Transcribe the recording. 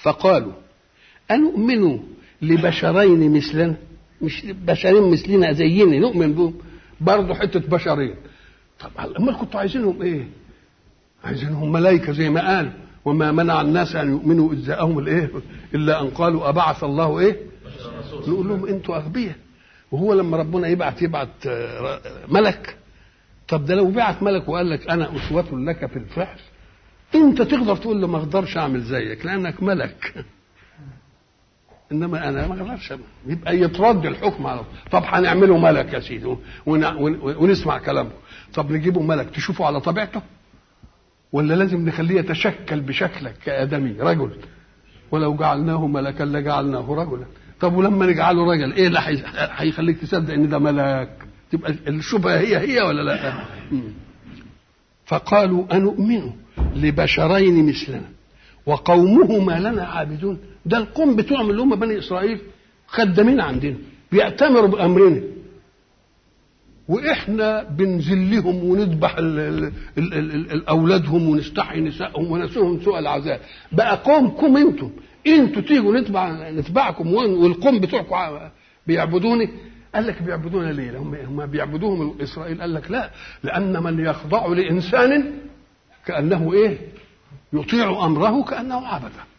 فقالوا أنؤمن لبشرين مثلنا مش بشرين مثلنا زينا نؤمن بهم برضه حتة بشرين طب امال كنتوا عايزينهم ايه؟ عايزينهم ملائكة زي ما قال وما منع الناس ان يؤمنوا اذ جاءهم الايه؟ الا ان قالوا ابعث الله ايه؟ نقول لهم انتوا اغبياء وهو لما ربنا يبعت يبعت ملك طب ده لو بعت ملك وقال لك انا اسوة لك في الفعل انت تقدر تقول له ما اقدرش اعمل زيك لانك ملك انما انا ما اقدرش يبقى يترد الحكم على طب هنعمله ملك يا سيدي ون... ون... ونسمع كلامه طب نجيبه ملك تشوفه على طبيعته ولا لازم نخليه يتشكل بشكلك كادمي رجل ولو جعلناه ملكا لجعلناه رجلا طب ولما نجعله رجل ايه اللي هيخليك تصدق ان ده ملاك تبقى الشبهه هي هي ولا لا فقالوا انؤمن لبشرين مثلنا وقومهما لنا عابدون ده القوم بتوعهم اللي هم بني اسرائيل خدامين عندنا بيأتمروا بامرنا واحنا بنذلهم ونذبح ال- ال- ال- ال- ال- اولادهم ونستحي نسائهم ونسوهم سوء العذاب بقى قومكم انتم انتوا تيجوا نتبع نتبعكم والقوم بتوعكم ع- بيعبدوني قال لك بيعبدونا ليه؟ هم هم بيعبدوهم اسرائيل قال لك لا لان من يخضع لانسان كانه ايه؟ يطيع امره كانه عبده